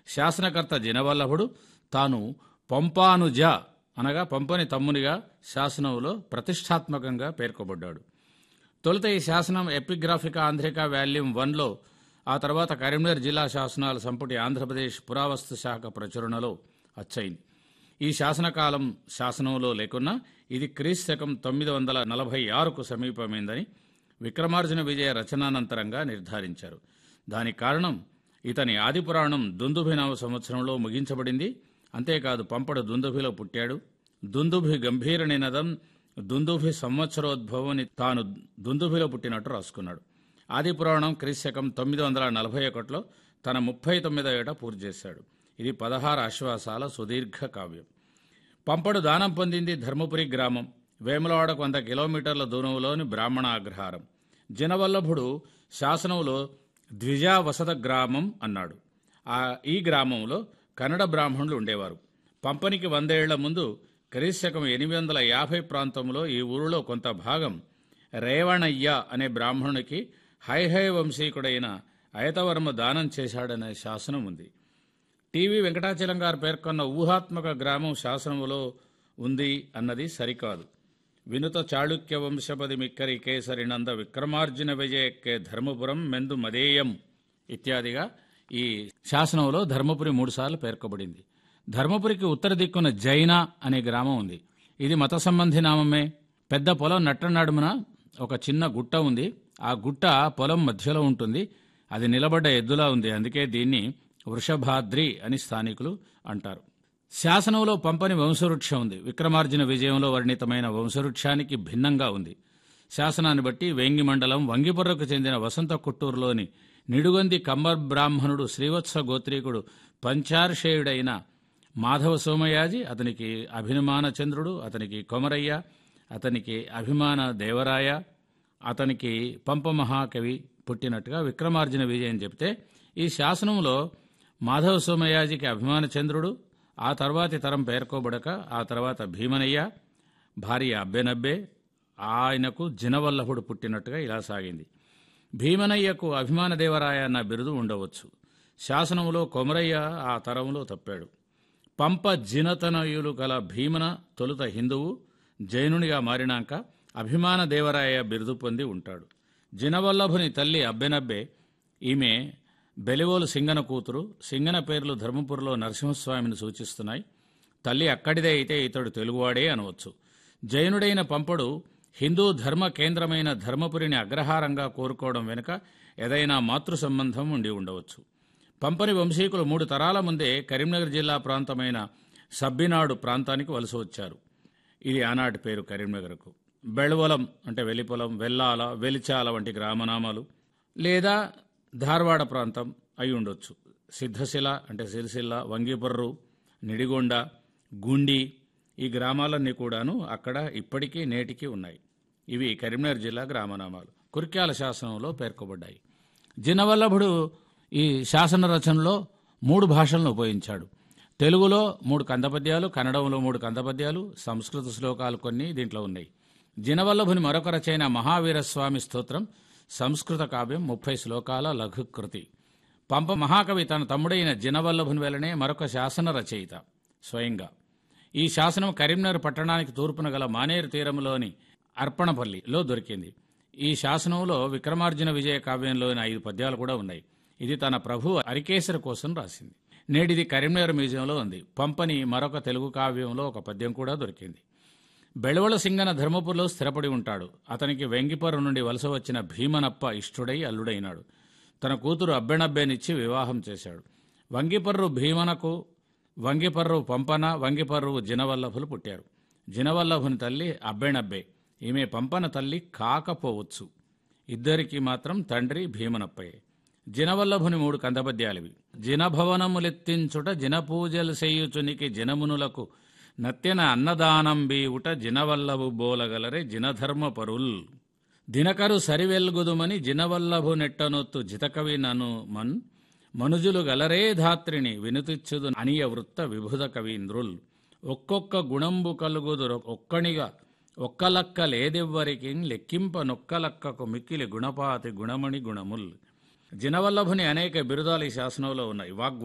శాసనకర్త జినవల్లభుడు తాను పంపానుజ అనగా పంపని తమ్మునిగా శాసనంలో ప్రతిష్టాత్మకంగా పేర్కొబడ్డాడు తొలుత ఈ శాసనం ఎపిగ్రాఫిక ఆంధ్రిక వాల్యూమ్ వన్లో ఆ తర్వాత కరీంనగర్ జిల్లా శాసనాల సంపుటి ఆంధ్రప్రదేశ్ పురావస్తు శాఖ ప్రచురణలో అచ్చయింది ఈ శాసనకాలం శాసనంలో లేకున్నా ఇది క్రీస్తు శకం తొమ్మిది వందల నలభై ఆరుకు సమీపమైందని విక్రమార్జున విజయ రచనానంతరంగా నిర్ధారించారు దానికి కారణం ఇతని ఆదిపురాణం దుందుభినవ సంవత్సరంలో ముగించబడింది అంతేకాదు పంపడు దుందుభిలో పుట్టాడు దుందుభి గంభీర నినదం దుందుభి సంవత్సరోద్భవని తాను దుందుభిలో పుట్టినట్టు రాసుకున్నాడు ఆదిపురాణం క్రీశకం తొమ్మిది వందల నలభై ఒకటిలో తన ముప్పై తొమ్మిదో ఏట పూర్తి చేశాడు ఇది పదహారు ఆశ్వాసాల సుదీర్ఘ కావ్యం పంపడు దానం పొందింది ధర్మపురి గ్రామం వేములవాడకు వంద కిలోమీటర్ల దూరంలోని బ్రాహ్మణ అగ్రహారం జనవల్లభుడు శాసనంలో ద్విజావసత గ్రామం అన్నాడు ఆ ఈ గ్రామంలో కన్నడ బ్రాహ్మణులు ఉండేవారు పంపనికి వందేళ్ల ముందు క్రీశకం ఎనిమిది వందల యాభై ప్రాంతంలో ఈ ఊరిలో కొంత భాగం రేవణయ్య అనే బ్రాహ్మణునికి హైహై వంశీకుడైన అయతవర్మ దానం చేశాడనే శాసనం ఉంది టీవీ వెంకటాచలం గారు పేర్కొన్న ఊహాత్మక గ్రామం శాసనంలో ఉంది అన్నది సరికాదు వినుత చాళుక్య వంశపది మిక్కరి కేసరి నంద విక్రమార్జున విజయక్కే ధర్మపురం మెందు మదేయం ఇత్యాదిగా ఈ శాసనంలో ధర్మపురి మూడుసార్లు పేర్కొబడింది ధర్మపురికి ఉత్తర దిక్కున జైన అనే గ్రామం ఉంది ఇది మత సంబంధి నామమే పెద్ద పొలం నట్ట నడుమున ఒక చిన్న గుట్ట ఉంది ఆ గుట్ట పొలం మధ్యలో ఉంటుంది అది నిలబడ్డ ఎద్దులా ఉంది అందుకే దీన్ని వృషభాద్రి అని స్థానికులు అంటారు శాసనంలో పంపని వంశవృక్షం ఉంది విక్రమార్జున విజయంలో వర్ణితమైన వంశవృక్షానికి భిన్నంగా ఉంది శాసనాన్ని బట్టి వేంగి మండలం వంగిపుర్రకు చెందిన వసంత కొట్టూరులోని నిడుగొంది కమ్మర్ బ్రాహ్మణుడు శ్రీవత్స గోత్రీకుడు పంచార్షేయుడైన మాధవ సోమయాజి అతనికి అభిమాన చంద్రుడు అతనికి కొమరయ్య అతనికి అభిమాన దేవరాయ అతనికి పంప మహాకవి పుట్టినట్టుగా విక్రమార్జున విజయం చెప్తే ఈ శాసనంలో మాధవ సోమయాజికి అభిమాన చంద్రుడు ఆ తర్వాతి తరం పేర్కోబడక ఆ తర్వాత భీమనయ్య భార్య అబ్బెనబ్బే ఆయనకు జినవల్లభుడు పుట్టినట్టుగా ఇలా సాగింది భీమనయ్యకు అభిమాన దేవరాయ అన్న బిరుదు ఉండవచ్చు శాసనంలో కొమరయ్య ఆ తరంలో తప్పాడు పంప జినతనయులు గల భీమన తొలుత హిందువు జైనునిగా మారినాక అభిమాన దేవరాయ బిరుదు పొంది ఉంటాడు జినవల్లభుని తల్లి అబ్బెనబ్బే ఈమె బెలివోలు సింగన కూతురు సింగన పేర్లు ధర్మపురిలో నరసింహస్వామిని సూచిస్తున్నాయి తల్లి అక్కడిదే అయితే ఇతడు తెలుగువాడే అనవచ్చు జైనుడైన పంపడు హిందూ ధర్మ కేంద్రమైన ధర్మపురిని అగ్రహారంగా కోరుకోవడం వెనుక ఏదైనా మాతృ సంబంధం ఉండి ఉండవచ్చు పంపని వంశీకులు మూడు తరాల ముందే కరీంనగర్ జిల్లా ప్రాంతమైన సబ్బినాడు ప్రాంతానికి వలస వచ్చారు ఇది ఆనాటి పేరు కరీంనగర్కు బెళవలం అంటే వెలిపొలం వెల్లాల వెలిచాల వంటి గ్రామనామాలు లేదా ధార్వాడ ప్రాంతం అయి ఉండొచ్చు సిద్ధశిల అంటే సిరిసిల్ల వంగిపర్రు నిడిగొండ గుండి ఈ గ్రామాలన్నీ కూడాను అక్కడ ఇప్పటికీ నేటికి ఉన్నాయి ఇవి కరీంనగర్ జిల్లా గ్రామనామాలు కుర్క్యాల శాసనంలో పేర్కొబడ్డాయి జినవల్లభుడు ఈ శాసన రచనలో మూడు భాషలను ఉపయోగించాడు తెలుగులో మూడు కందపద్యాలు కన్నడంలో మూడు కందపద్యాలు సంస్కృత శ్లోకాలు కొన్ని దీంట్లో ఉన్నాయి జినవల్లభుని మరొక రచైన మహావీరస్వామి స్తోత్రం సంస్కృత కావ్యం ముప్పై శ్లోకాల లఘుకృతి పంప మహాకవి తన తమ్ముడైన జినవల్లభుని వెలనే మరొక శాసన రచయిత స్వయంగా ఈ శాసనం కరీంనగర్ పట్టణానికి తూర్పున గల మానేరు తీరంలోని అర్పణపల్లిలో దొరికింది ఈ శాసనంలో విక్రమార్జున విజయ కావ్యంలోని ఐదు పద్యాలు కూడా ఉన్నాయి ఇది తన ప్రభు అరికేసర కోసం రాసింది నేటిది కరీంనగర్ మ్యూజియంలో ఉంది పంపని మరొక తెలుగు కావ్యంలో ఒక పద్యం కూడా దొరికింది బెళవల సింగన ధర్మపురిలో స్థిరపడి ఉంటాడు అతనికి వెంగిపర్రు నుండి వలస వచ్చిన భీమనప్ప ఇష్టుడై అల్లుడైనాడు తన కూతురు అబ్బెనబ్బేనిచ్చి వివాహం చేశాడు వంగిపర్రు భీమనకు వంగిపర్రు పంపన వంగిపర్రు జినవల్లభులు పుట్టారు జినవల్లభుని తల్లి అబ్బెనబ్బే ఈమె పంపన తల్లి కాకపోవచ్చు ఇద్దరికి మాత్రం తండ్రి భీమనప్పయే జినవల్లభుని మూడు కందపద్యాలివి జినభవనములెత్తించుట జినపూజలు చేయుచునికి జినమునులకు నత్యన అన్నదానం బీవుట జినవల్లభు బోలగలరే జినధర్మ పరుల్ దినకరు సరివెల్గుదుమని జినవల్లభు నెట్టనొత్తు జితకవి నను మన్ మనుజులు గలరే ధాత్రిని వినుతిచ్చుదు అనియ వృత్త విభుద కవీంద్రుల్ ఒక్కొక్క గుణంబు కలుగుదురు ఒక్కనిగా ఒక్కలక్క లేదెవ్వరికి లెక్కింప నొక్కలక్కకు మిక్కిలి గుణపాతి గుణమణి గుణముల్ జినవల్లభుని అనేక బిరుదాలు ఈ శాసనంలో ఉన్నాయి వాగ్